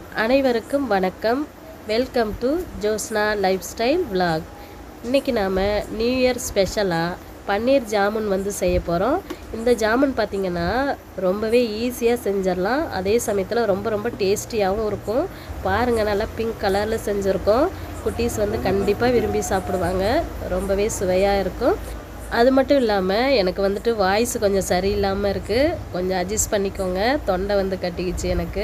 அனைவருக்கும் வணக்கம் welcome to Josna lifestyle vlog இன்றைக்கி நாம் நியூ இயர் ஸ்பெஷலாக பன்னீர் ஜாமுன் வந்து செய்ய போகிறோம் இந்த ஜாமுன் பார்த்திங்கன்னா ரொம்பவே ஈஸியாக செஞ்சிடலாம் அதே சமயத்தில் ரொம்ப ரொம்ப டேஸ்டியாகவும் இருக்கும் பாருங்கள் நல்லா பிங்க் கலரில் செஞ்சுருக்கோம் குட்டீஸ் வந்து கண்டிப்பாக விரும்பி சாப்பிடுவாங்க ரொம்பவே சுவையாக இருக்கும் அது மட்டும் இல்லாமல் எனக்கு வந்துட்டு வாய்ஸ் கொஞ்சம் சரியில்லாமல் இருக்குது கொஞ்சம் அட்ஜஸ்ட் பண்ணிக்கோங்க தொண்டை வந்து கட்டிக்கிச்சு எனக்கு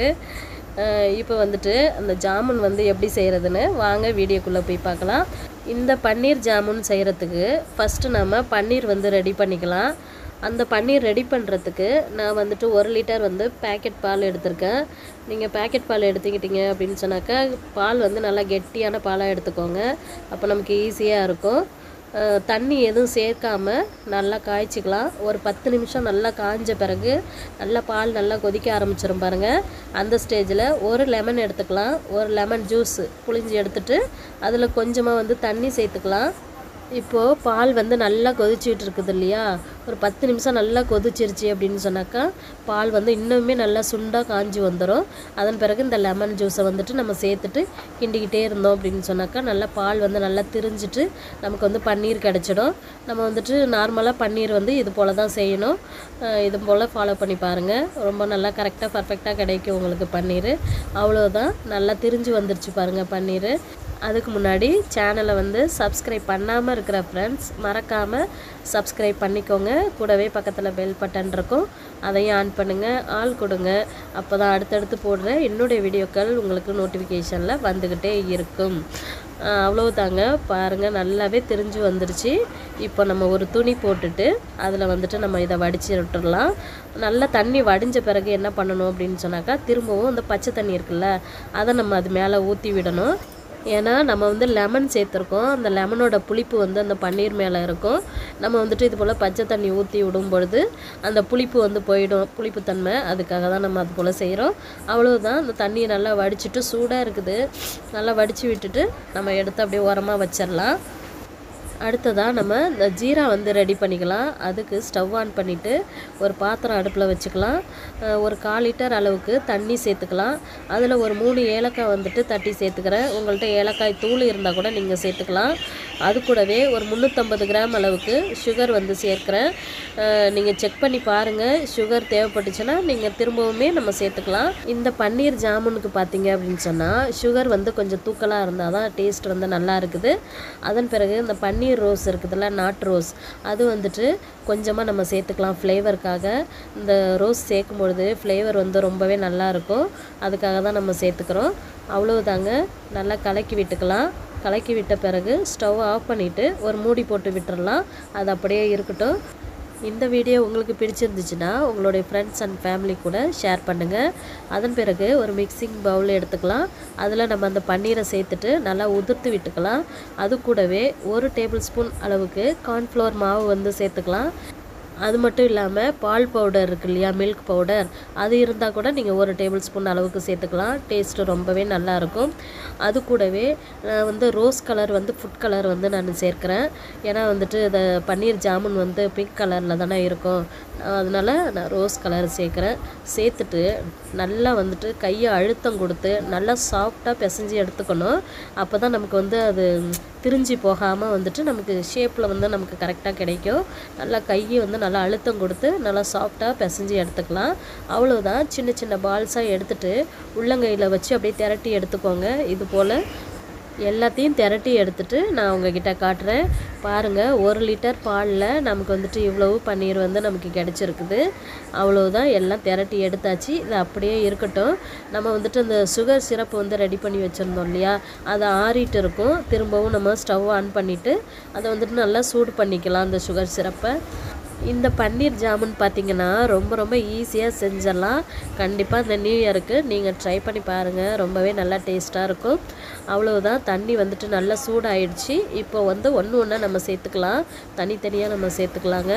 இப்போ வந்துட்டு அந்த ஜாமுன் வந்து எப்படி செய்கிறதுன்னு வாங்க வீடியோக்குள்ளே போய் பார்க்கலாம் இந்த பன்னீர் ஜாமுன் செய்கிறதுக்கு ஃபஸ்ட்டு நம்ம பன்னீர் வந்து ரெடி பண்ணிக்கலாம் அந்த பன்னீர் ரெடி பண்ணுறதுக்கு நான் வந்துட்டு ஒரு லிட்டர் வந்து பேக்கெட் பால் எடுத்திருக்கேன் நீங்கள் பேக்கெட் பால் எடுத்துக்கிட்டீங்க அப்படின்னு சொன்னாக்கா பால் வந்து நல்லா கெட்டியான பாலாக எடுத்துக்கோங்க அப்போ நமக்கு ஈஸியாக இருக்கும் அஹ் தண்ணி எதுவும் சேர்க்காம நல்லா காய்ச்சிக்கலாம் ஒரு பத்து நிமிஷம் நல்லா காஞ்ச பிறகு நல்லா பால் நல்லா கொதிக்க ஆரம்பிச்சிரும் பாருங்கள் அந்த ஸ்டேஜில் ஒரு லெமன் எடுத்துக்கலாம் ஒரு லெமன் ஜூஸ் புளிஞ்சு எடுத்துட்டு அதில் கொஞ்சமாக வந்து தண்ணி சேர்த்துக்கலாம் இப்போது பால் வந்து நல்லா கொதிச்சுட்டு இருக்குது இல்லையா ஒரு பத்து நிமிஷம் நல்லா கொதிச்சிருச்சு அப்படின்னு சொன்னாக்கா பால் வந்து இன்னுமே நல்லா சுண்டாக காஞ்சி வந்துடும் அதன் பிறகு இந்த லெமன் ஜூஸை வந்துட்டு நம்ம சேர்த்துட்டு கிண்டிக்கிட்டே இருந்தோம் அப்படின்னு சொன்னாக்கா நல்லா பால் வந்து நல்லா திரிஞ்சிட்டு நமக்கு வந்து பன்னீர் கிடச்சிடும் நம்ம வந்துட்டு நார்மலாக பன்னீர் வந்து இது போல் தான் செய்யணும் அஹ் இது போல் ஃபாலோ பண்ணி பாருங்கள் ரொம்ப நல்லா கரெக்டாக பர்ஃபெக்டாக கிடைக்கும் உங்களுக்கு பன்னீர் அவ்வளோதான் நல்லா திரிஞ்சு வந்துருச்சு பாருங்கள் பன்னீர் அதுக்கு முன்னாடி சேனலை வந்து சப்ஸ்கிரைப் பண்ணாமல் இருக்கிற ஃப்ரெண்ட்ஸ் மறக்காமல் சப்ஸ்கிரைப் பண்ணிக்கோங்க கூடவே பக்கத்தில் பெல் பட்டன் இருக்கும் அதையும் ஆன் பண்ணுங்கள் ஆள் கொடுங்க அப்போ தான் அடுத்தடுத்து போடுற என்னுடைய வீடியோக்கள் உங்களுக்கு நோட்டிஃபிகேஷனில் வந்துக்கிட்டே இருக்கும் ஆஹ் அவ்வளவுதாங்க பாருங்கள் நல்லாவே தெரிஞ்சு வந்துருச்சு இப்போ நம்ம ஒரு துணி போட்டுட்டு அதில் வந்துட்டு நம்ம இதை வடித்து விட்டுடலாம் நல்லா தண்ணி வடிஞ்ச பிறகு என்ன பண்ணணும் அப்படின்னு சொன்னாக்கா திரும்பவும் அந்த பச்சை தண்ணி இருக்குல்ல அதை நம்ம அது மேலே ஊற்றி விடணும் ஏன்னா நம்ம வந்து லெமன் சேர்த்துருக்கோம் அந்த லெமனோட புளிப்பு வந்து அந்த பன்னீர் மேலே இருக்கும் நம்ம வந்துட்டு இது போல் பச்சை தண்ணி ஊற்றி விடும் பொழுது அந்த புளிப்பு வந்து போயிடும் புளிப்புத்தன்மை அதுக்காக தான் நம்ம அது போல் செய்கிறோம் அவ்வளவுதான் அந்த தண்ணியை நல்லா வடிச்சிட்டு சூடாக இருக்குது நல்லா வடித்து விட்டுட்டு நம்ம எடுத்து அப்படியே ஓரமாக வச்சிடலாம் அடுத்ததாக நம்ம இந்த ஜீரா வந்து ரெடி பண்ணிக்கலாம் அதுக்கு ஸ்டவ் ஆன் பண்ணிவிட்டு ஒரு பாத்திரம் அடுப்பில் வச்சுக்கலாம் அஹ் ஒரு கால் லிட்டர் அளவுக்கு தண்ணி சேர்த்துக்கலாம் அதில் ஒரு மூணு ஏலக்காய் வந்துட்டு தட்டி சேர்த்துக்கிறேன் உங்கள்கிட்ட ஏலக்காய் தூள் இருந்தால் கூட நீங்கள் சேர்த்துக்கலாம் அது கூடவே ஒரு முந்நூற்றம்பது கிராம் அளவுக்கு சுகர் வந்து சேர்க்குறேன் நீங்கள் செக் பண்ணி பாருங்கள் சுகர் தேவைப்பட்டுச்சுன்னா நீங்கள் திரும்பவுமே நம்ம சேர்த்துக்கலாம் இந்த பன்னீர் ஜாமுனுக்கு பார்த்தீங்க அப்படின்னு சொன்னால் சுகர் வந்து கொஞ்சம் தூக்கலாக இருந்தால் தான் டேஸ்ட் வந்து நல்லா இருக்குது அதன் பிறகு இந்த பன்னீர் ரோஸ் இருக்குதுல்ல நாட்டு ரோஸ் அது வந்துட்டு கொஞ்சமாக நம்ம சேர்த்துக்கலாம் ஃப்ளேவருக்காக இந்த ரோஸ் சேர்க்கும் பொழுது ஃப்ளேவர் வந்து ரொம்பவே நல்லா இருக்கும் அதுக்காக தான் நம்ம சேர்த்துக்கிறோம் அவ்வளவுதாங்க நல்லா கலக்கி விட்டுக்கலாம் கலக்கி விட்ட பிறகு ஸ்டவ் ஆஃப் பண்ணிவிட்டு ஒரு மூடி போட்டு விட்டுறலாம் அது அப்படியே இருக்கட்டும் இந்த வீடியோ உங்களுக்கு பிடிச்சிருந்துச்சுன்னா உங்களுடைய ஃப்ரெண்ட்ஸ் அண்ட் ஃபேமிலி கூட ஷேர் பண்ணுங்கள் அதன் பிறகு ஒரு மிக்சிங் பவுல் எடுத்துக்கலாம் அதில் நம்ம அந்த பன்னீரை சேர்த்துட்டு நல்லா உதிர்த்து விட்டுக்கலாம் அது கூடவே ஒரு டேபிள் ஸ்பூன் அளவுக்கு கார்ன்ஃப்ளவர் மாவு வந்து சேர்த்துக்கலாம் அது மட்டும் இல்லாமல் பால் பவுடர் இருக்கு இல்லையா மில்க் பவுடர் அது இருந்தால் கூட நீங்கள் ஒரு டேபிள் ஸ்பூன் அளவுக்கு சேர்த்துக்கலாம் டேஸ்ட்டு ரொம்பவே நல்லாயிருக்கும் அது கூடவே நான் வந்து ரோஸ் கலர் வந்து ஃபுட் கலர் வந்து நான் சேர்க்குறேன் ஏன்னா வந்துட்டு இந்த பன்னீர் ஜாமுன் வந்து பிங்க் கலரில் தானே இருக்கும் அதனால் நான் ரோஸ் கலர் சேர்க்குறேன் சேர்த்துட்டு நல்லா வந்துட்டு கையை அழுத்தம் கொடுத்து நல்லா சாஃப்டாக பிசைஞ்சு எடுத்துக்கணும் அப்போ தான் நமக்கு வந்து அது திரிஞ்சு போகாமல் வந்துட்டு நமக்கு ஷேப்பில் வந்து நமக்கு கரெக்டாக கிடைக்கும் நல்லா கையை வந்து நல்லா அழுத்தம் கொடுத்து நல்லா சாஃப்டாக பிசைஞ்சு எடுத்துக்கலாம் அவ்வளோதான் சின்ன சின்ன பால்ஸாக எடுத்துட்டு உள்ளங்கையில் வச்சு அப்படியே திரட்டி எடுத்துக்கோங்க இது போல் எல்லாத்தையும் திரட்டி எடுத்துட்டு நான் உங்ககிட்ட காட்டுறேன் பாருங்கள் ஒரு லிட்டர் பாலில் நமக்கு வந்துட்டு இவ்வளவு பன்னீர் வந்து நமக்கு கிடச்சிருக்குது அவ்வளவுதான் எல்லாம் திரட்டி எடுத்தாச்சு இது அப்படியே இருக்கட்டும் நம்ம வந்துட்டு இந்த சுகர் சிரப்பு வந்து ரெடி பண்ணி வச்சுருந்தோம் இல்லையா அது ஆறிட்டு இருக்கும் திரும்பவும் நம்ம ஸ்டவ் ஆன் பண்ணிவிட்டு அதை வந்துட்டு நல்லா சூடு பண்ணிக்கலாம் அந்த சுகர் சிரப்பை இந்த பன்னீர் ஜாமுன் பார்த்தீங்கன்னா ரொம்ப ரொம்ப ஈஸியாக செஞ்சிடலாம் கண்டிப்பாக இந்த நியூ இயருக்கு நீங்கள் ட்ரை பண்ணி பாருங்கள் ரொம்பவே நல்லா டேஸ்ட்டாக இருக்கும் அவ்வளவுதான் தண்ணி வந்துட்டு நல்லா சூடாயிடுச்சு இப்போ வந்து ஒன்று ஒன்றா நம்ம சேர்த்துக்கலாம் தனித்தனியாக நம்ம சேர்த்துக்கலாங்க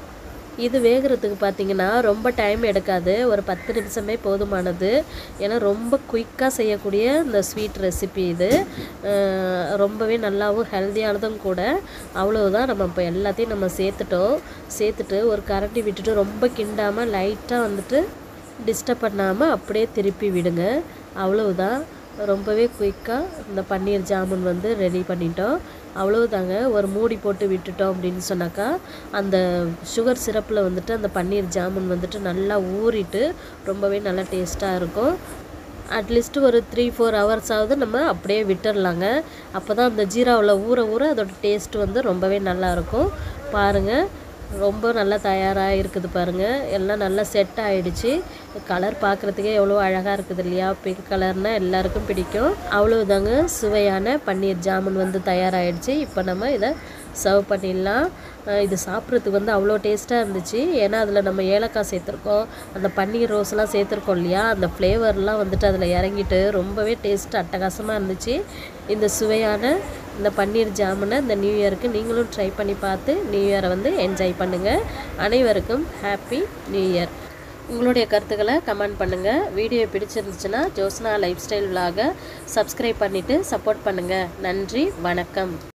இது வேகிறதுக்கு பார்த்தீங்கன்னா ரொம்ப டைம் எடுக்காது ஒரு பத்து நிமிஷமே போதுமானது ஏன்னா ரொம்ப குயிக்காக செய்யக்கூடிய இந்த ஸ்வீட் ரெசிபி இது அஹ் ரொம்பவே நல்லாவும் ஹெல்த்தியானதும் கூட அவ்வளவுதான் நம்ம இப்போ எல்லாத்தையும் நம்ம சேர்த்துட்டோம் சேர்த்துட்டு ஒரு கரண்டி விட்டுட்டு ரொம்ப கிண்டாமல் லைட்டாக வந்துட்டு டிஸ்டர்ப் பண்ணாமல் அப்படியே திருப்பி விடுங்க அவ்வளவுதான் ரொம்பவே குயிக்காக இந்த பன்னீர் ஜாமுன் வந்து ரெடி பண்ணிட்டோம் அவ்வளவுதாங்க ஒரு மூடி போட்டு விட்டுட்டோம் அப்படின்னு சொன்னாக்கா அந்த சுகர் சிரப்பில் வந்துட்டு அந்த பன்னீர் ஜாமுன் வந்துட்டு நல்லா ஊறிட்டு ரொம்பவே நல்லா டேஸ்ட்டாக இருக்கும் அட்லீஸ்ட் ஒரு த்ரீ ஃபோர் ஹவர்ஸாவது நம்ம அப்படியே விட்டுடலாங்க அப்போ தான் அந்த ஜீராவில் ஊற ஊற அதோட டேஸ்ட் வந்து ரொம்பவே நல்லாயிருக்கும் பாருங்கள் ரொம்ப நல்லா தயாராக இருக்குது பாருங்கள் எல்லாம் நல்லா செட் ஆகிடுச்சு கலர் பார்க்குறதுக்கே எவ்வளோ அழகாக இருக்குது இல்லையா பிங்க் கலர்னால் எல்லாருக்கும் பிடிக்கும் அவ்வளோதாங்க சுவையான பன்னீர் ஜாமுன் வந்து தயாராகிடுச்சு இப்போ நம்ம இதை சர்வ் பண்ணிடலாம் இது சாப்பிட்றதுக்கு வந்து அவ்வளோ டேஸ்ட்டாக இருந்துச்சு ஏன்னா அதில் நம்ம ஏலக்காய் சேர்த்துருக்கோம் அந்த பன்னீர் ரோஸ்லாம் சேர்த்துருக்கோம் இல்லையா அந்த ஃப்ளேவர்லாம் வந்துட்டு அதில் இறங்கிட்டு ரொம்பவே டேஸ்ட் அட்டகாசமாக இருந்துச்சு இந்த சுவையான இந்த பன்னீர் ஜாமுனை இந்த நியூ இயருக்கு நீங்களும் ட்ரை பண்ணி பார்த்து நியூ இயரை வந்து என்ஜாய் பண்ணுங்கள் அனைவருக்கும் ஹாப்பி நியூ இயர் உங்களுடைய கருத்துக்களை கமெண்ட் பண்ணுங்கள் வீடியோ பிடிச்சிருந்துச்சுன்னா Josna lifestyle vlog subscribe பண்ணிவிட்டு சப்போர்ட் பண்ணுங்கள் நன்றி வணக்கம்